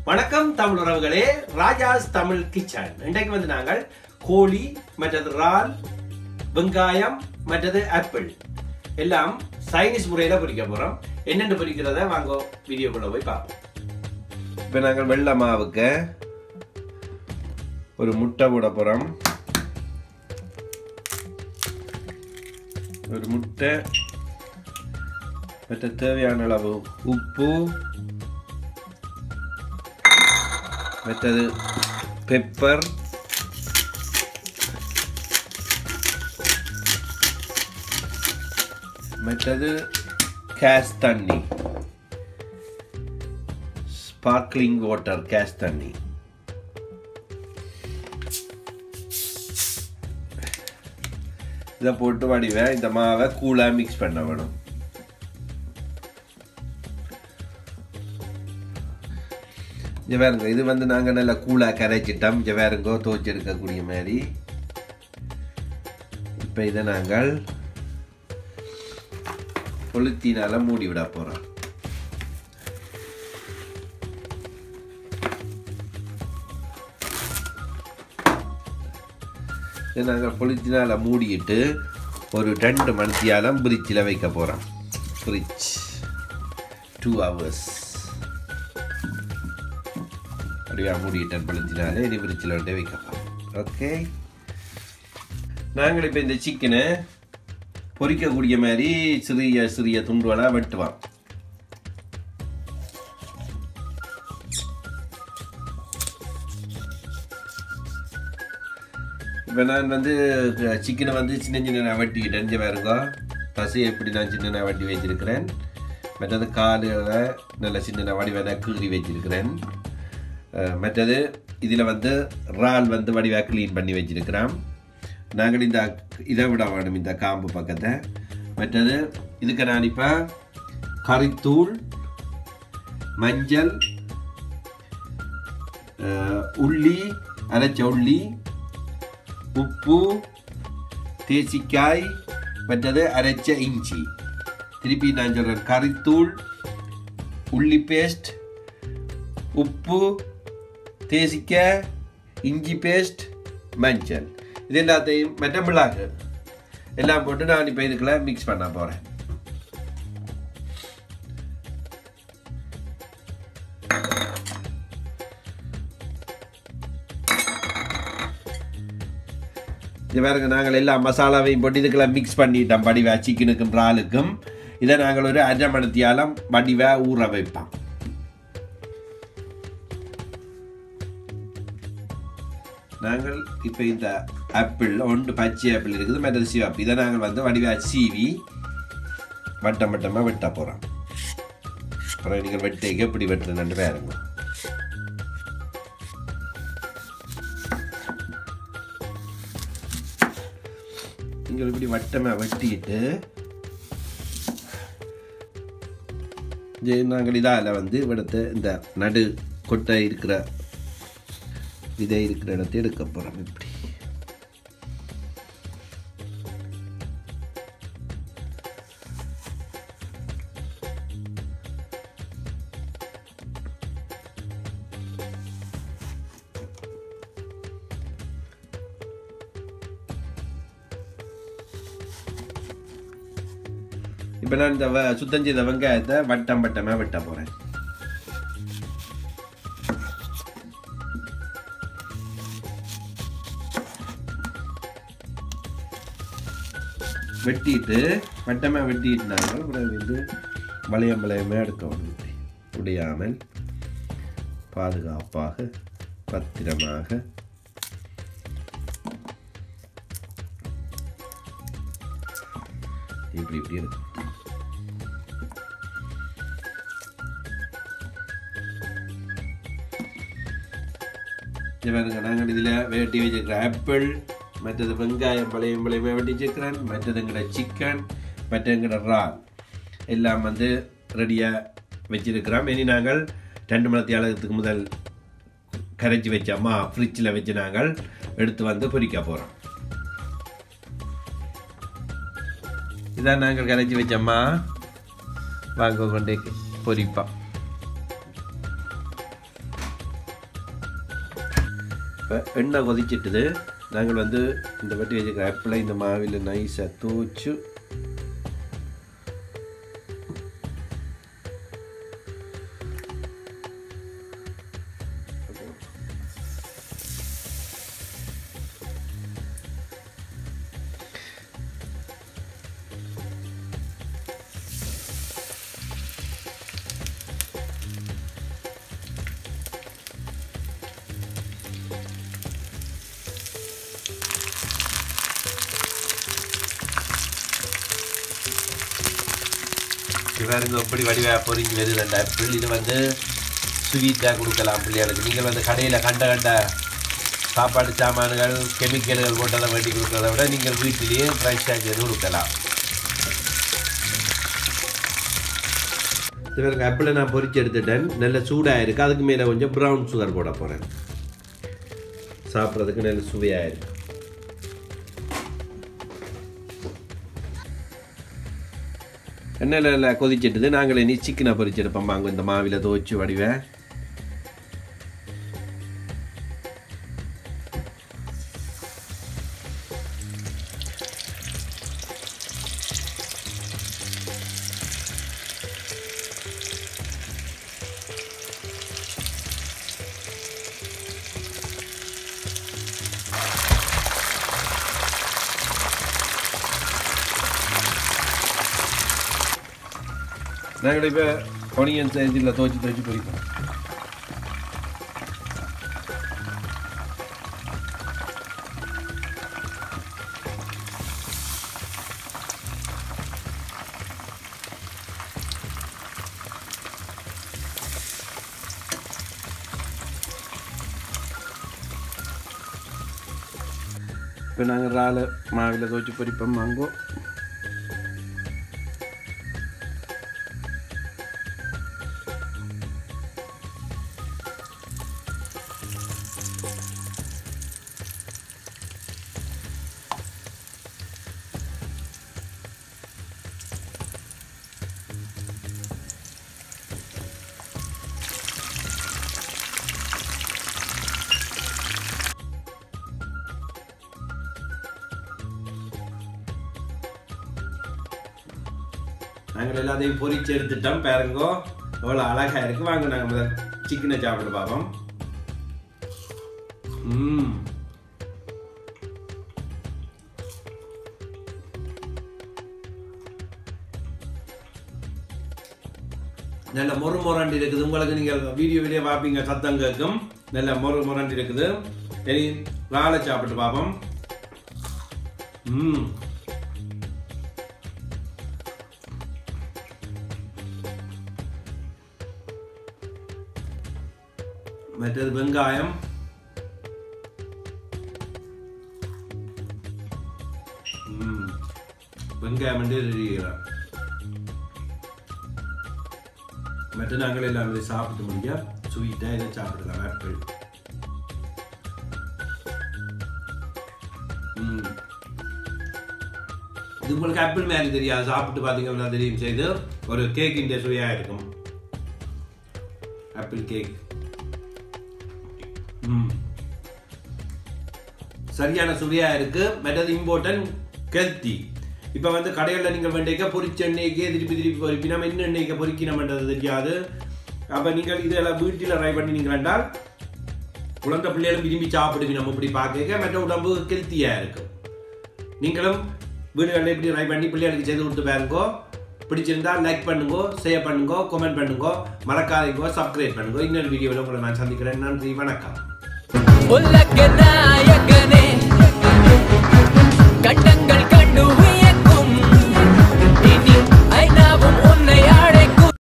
வணக்கம் தமிழ் உறவுகளே ராஜாஸ் தமிழ் கிச்சன் இன்றைக்கு வந்து நாங்கள் கோழி மற்றது இறால் வெங்காயம் மற்றது ஆப்பிள் எல்லாம் சைனீஸ் முறையில் பொரிக்க போறோம் என்னென்னு பொரிக்கிறத வாங்க வீடியோக்குள்ள போய் பார்ப்போம் இப்போ நாங்கள் வெள்ளை மாவுக்கு ஒரு முட்டை போட போகிறோம் ஒரு முட்டை மற்ற தேவையான அளவு உப்பு மற்றது பெப்பர் மற்றது கேஸ் தண்ணி ஸ்பார்க்லிங் வாட்டர் கேஸ் தண்ணி இதை போட்டு வடிவேன் இந்த மாவை கூலாக மிக்ஸ் பண்ண வேணும் இங்கே வேறுங்க இது வந்து நாங்கள் நல்லா கூலாக கரைச்சிட்டோம் இங்கே வேறுங்கோ துவச்சி எடுக்கக்கூடிய மாதிரி இப்போ இதை நாங்கள் கொளுத்தினால மூடி விட போகிறோம் இதை நாங்கள் பொலித்தினால மூடிட்டு ஒரு ரெண்டு மணித்தியாலம் பிரிட்ஜில் வைக்க போகிறோம் ஃப்ரிட்ஜ் டூ ஹவர்ஸ் அப்படியே மூடிட்டேன் பொலித்தினால இனி பிரிட்ஜில் விட்டு வைக்கலாம் ஓகே நாங்கள் இப்போ இந்த சிக்கனை பொரிக்கக்கூடிய மாதிரி சிறிய சிறிய துண்டுகளாக வெட்டுவோம் இப்போ நான் வந்து சிக்கனை வந்து சின்ன சின்ன வெட்டிக்கிட்டேன் இங்கே பாருங்க பசி எப்படி நான் சின்ன வெட்டி வச்சிருக்கிறேன் மற்றது காலில் நல்ல சின்ன வடிவாக கீறி வச்சிருக்கிறேன் மற்றது இதில் வந்து இறால் வந்து வடிவாக க்ளீன் பண்ணி வச்சிருக்கிறேன் நாங்கள் இந்த இதை விட வேணும் இந்த காம்பு பக்கத்தை மற்றது இதுக்கு நான் இப்போ கறித்தூள் மஞ்சள் உள்ளி அரைச்ச உள்ளி உப்பு தேசிக்காய் மற்றது அரைச்ச இஞ்சி திருப்பி நான் சொல்கிறேன் கறித்தூள் உள்ளி பேஸ்ட் உப்பு தேசிக்காய் இஞ்சி பேஸ்ட் மஞ்சள் இது எல்லாத்தையும் மற்ற மிளகு எல்லாம் போட்டு நான் இப்போ இதுக்குள்ள மிக்ஸ் பண்ண போகிறேன் இது பாருங்க நாங்கள் எல்லா மசாலாவையும் போட்டு இதுக்கெல்லாம் மிக்ஸ் பண்ணிட்டோம் வடிவா சிக்கனுக்கும் இறாலுக்கும் இதை நாங்கள் ஒரு அரை மணித்தியாலம் வடிவா ஊற வைப்போம் நாங்கள் இப்போ இந்த ஆப்பிள் ஒன்று பச்சை ஆப்பிள் இருக்குது மற்றது சிவப்பு இதை நாங்கள் வந்து வடிவா சீவி வட்டம் வட்டமாக வெட்ட போகிறோம் அப்புறம் நீங்கள் வெட்டைக்கு எப்படி வெட்டுறேன்னு பாருங்க நீங்கள் இப்படி வட்டமாக வெட்டிட்டு நாங்கள் இதால் வந்து இവിടുത്തെ இந்த நடு கொட்டை இருக்கிற விதை இருக்கிற இடத்தை எடுக்க போகிறோம் இப்படி இப்போ நான் இந்த சுத்தம் செய்த வெங்காயத்தை வட்டம் வட்டமாக வெட்ட போகிறேன் வெட்டிட்டு வட்டமாக வெட்டிட்டுனாங்க அப்புறம் வந்து வளையம் வளையமாக எடுக்க வேணும் உடையாமல் பாதுகாப்பாக பத்திரமாக இப்படி இப்படி இருக்கும் பாருங்க நாங்கள் இதில் வெட்டி வச்சிருக்கிற ஆப்பிள் மற்றது வெங்காயம் பழையம் பழையமாக வெட்டி வச்சிருக்கிறேன் மற்றது எங்கட சிக்கன் மற்ற எங்கட இறால் எல்லாம் வந்து ரெடியாக வச்சிருக்கிறோம் இனி நாங்கள் ரெண்டு மணி அளவுக்கு முதல் கரைச்சி வச்சோமா ஃப்ரிட்ஜில் வச்சு நாங்கள் எடுத்து வந்து பொரிக்க போகிறோம் இதான் நாங்கள் கரைச்சி வச்சோம்மா வாங்க கொண்டே பொரிப்போம் இப்போ எண்ணெய் கொதிச்சிட்டுது நாங்கள் வந்து இந்த வட்டி வச்சுக்கிற ஆப்பிளை இந்த மாவில் நைஸாக தூச்சு இவருங்க எப்படி வடிவாக பொறிஞ்சு வருது அந்த ஆப்பிள் இது வந்து ஸ்வீட்டாக கொடுக்கலாம் பிள்ளைகளுக்கு நீங்கள் வந்து கடையில் கண்ட கண்ட சாப்பாடு சாமான்கள் கெமிக்கல்கள் போட்டதை வேண்டி கொடுக்கறத விட நீங்கள் வீட்டிலேயே ஃப்ரெஷ்ஷாக செய்து கொடுக்கலாம் இவருக்கு ஆப்பிளை நான் பொரிச்சு எடுத்துட்டேன் நல்ல சூடாக இருக்குது அதுக்கு மேலே கொஞ்சம் ப்ரௌன் சுகர் போட போகிறேன் சாப்பிட்றதுக்கு நல்ல சுவையாக இருக்கு எண்ணெயில் கொதிச்சிட்டுது நாங்கள் இனி சிக்கனை பொரிச்செடுப்போம் வாங்க இந்த மாவில் துவச்சி வடிவேன் நாங்கள் இப்போ ஒனியன் இதில் துவச்சி துவச்சி பொரிப்போம் இப்போ நாங்கள் இறால் மாவில் துவச்சி பொரிப்போம் வாங்கோ நாங்கள் எல்லாத்தையும் பொரிச்சு எடுத்துட்டோம் பாருங்கோ எவ்வளோ அழகா இருக்கு வாங்க நாங்கள் முதல் சிக்கனை சாப்பிட்டு பார்ப்போம் ம் நல்ல மொறு மொரண்டி இருக்குது உங்களுக்கு நீங்கள் வீடியோ வீடியோ பார்ப்பீங்க சத்தம் கேட்கும் நல்ல மொறு மொரண்டி இருக்குது சரி வாழை சாப்பிட்டு பார்ப்போம் ம் மற்றது வெங்காயம் ம், வெங்காயம் வந்து ரெடிக்கிறோம் மற்ற நாங்கள் எல்லாம் இதை சாப்பிட்டு முடிஞ்சா ஸ்வீட்டாக இதை சாப்பிடலாம் ஆப்பிள் ம். இது உங்களுக்கு ஆப்பிள் மாதிரி தெரியாது சாப்பிட்டு பார்த்தீங்கன்னா தெரியும் செய்து ஒரு கேக் இந்த சுவையாக இருக்கும் ஆப்பிள் கேக் ம். சரியான சுவையா இருக்கு மற்றது இம்பார்ட்டன்ட் கெல்த்தி இப்போ வந்து கடைகளில் நீங்கள் வேண்டிய பொரிச்ச எண்ணெய்க்கே திருப்பி திருப்பி பொறிப்பி நம்ம என்ன எண்ணெய்க்கு பொறிக்கணும்ன்றது தெரியாது அப்போ நீங்கள் இதெல்லாம் வீட்டில் ட்ரை பண்ணி நீங்கள் வேண்டால் குழந்தை பிள்ளைகளும் விரும்பி சாப்பிடுவீங்க நம்ம இப்படி பார்க்க மற்ற உடம்பு ஹெல்த்தியாக இருக்கும் நீங்களும் வீடுகளில் இப்படி ட்ரை பண்ணி பிள்ளைகளுக்கு செய்து கொடுத்து பாருங்கோ பிடிச்சிருந்தா லைக் பண்ணுங்க ஷேர் பண்ணுங்க கமெண்ட் பண்ணுங்க மறக்காதீங்க சப்ஸ்கிரைப் பண்ணுங்க இன்னொரு வீடியோவில் உங்களை நான் சந்திக்கிறேன் நன்றி வணக்கம் உலக நாயகனே கண்டங்கள் கண்டு